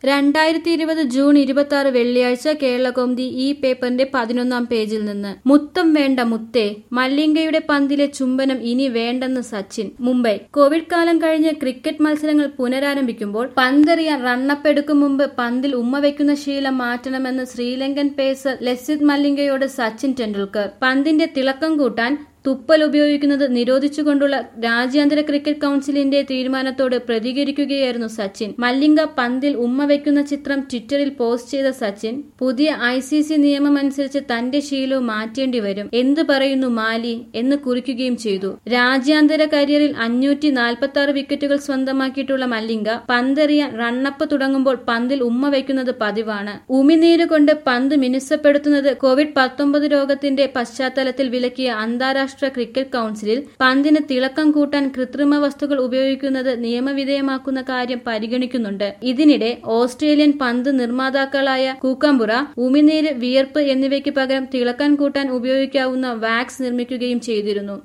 രണ്ടായിരത്തി ഇരുപത് ജൂൺ ഇരുപത്തി ആറ് വെള്ളിയാഴ്ച കേരളകൗമുദി ഈ പേപ്പറിന്റെ പതിനൊന്നാം പേജിൽ നിന്ന് മുത്തം വേണ്ട മുത്തേ മല്ലിംഗയുടെ പന്തിലെ ചുംബനം ഇനി വേണ്ടെന്ന് സച്ചിൻ മുംബൈ കോവിഡ് കാലം കഴിഞ്ഞ് ക്രിക്കറ്റ് മത്സരങ്ങൾ പുനരാരംഭിക്കുമ്പോൾ പന്തെറിയാൻ റണ്ണപ്പ് എടുക്കും മുമ്പ് പന്തിൽ ഉമ്മ വയ്ക്കുന്ന ശീലം മാറ്റണമെന്ന് ശ്രീലങ്കൻ പേസർ ലസിത് മല്ലിംഗയോട് സച്ചിൻ ടെണ്ടുൽക്കർ പന്തിന്റെ തിളക്കം കൂട്ടാൻ തുപ്പൽ ഉപയോഗിക്കുന്നത് നിരോധിച്ചുകൊണ്ടുള്ള രാജ്യാന്തര ക്രിക്കറ്റ് കൌൺസിലിന്റെ തീരുമാനത്തോട് പ്രതികരിക്കുകയായിരുന്നു സച്ചിൻ മല്ലിംഗ പന്തിൽ ഉമ്മ വയ്ക്കുന്ന ചിത്രം ട്വിറ്ററിൽ പോസ്റ്റ് ചെയ്ത സച്ചിൻ പുതിയ ഐ സി സി നിയമം അനുസരിച്ച് തന്റെ ശീലവും മാറ്റേണ്ടി വരും എന്ത് പറയുന്നു മാലി എന്ന് കുറിക്കുകയും ചെയ്തു രാജ്യാന്തര കരിയറിൽ അഞ്ഞൂറ്റി നാൽപ്പത്തി ആറ് വിക്കറ്റുകൾ സ്വന്തമാക്കിയിട്ടുള്ള മല്ലിംഗ പന്തെറിയാൻ റണ്ണപ്പ് തുടങ്ങുമ്പോൾ പന്തിൽ ഉമ്മ വയ്ക്കുന്നത് പതിവാണ് ഉമിനീര് കൊണ്ട് പന്ത് മിനുസപ്പെടുത്തുന്നത് കോവിഡ് പത്തൊമ്പത് രോഗത്തിന്റെ പശ്ചാത്തലത്തിൽ വിലക്കിയ അന്താരാഷ്ട്ര അന്താരാഷ്ട്ര ക്രിക്കറ്റ് കൌൺസിലിൽ പന്തിന് തിളക്കം കൂട്ടാൻ കൃത്രിമ വസ്തുക്കൾ ഉപയോഗിക്കുന്നത് നിയമവിധേയമാക്കുന്ന കാര്യം പരിഗണിക്കുന്നുണ്ട് ഇതിനിടെ ഓസ്ട്രേലിയൻ പന്ത് നിർമ്മാതാക്കളായ കൂക്കമ്പുറ ഉമിനീര് വിയർപ്പ് എന്നിവയ്ക്ക് പകരം തിളക്കം കൂട്ടാൻ ഉപയോഗിക്കാവുന്ന വാക്സ് നിർമ്മിക്കുകയും ചെയ്തിരുന്നു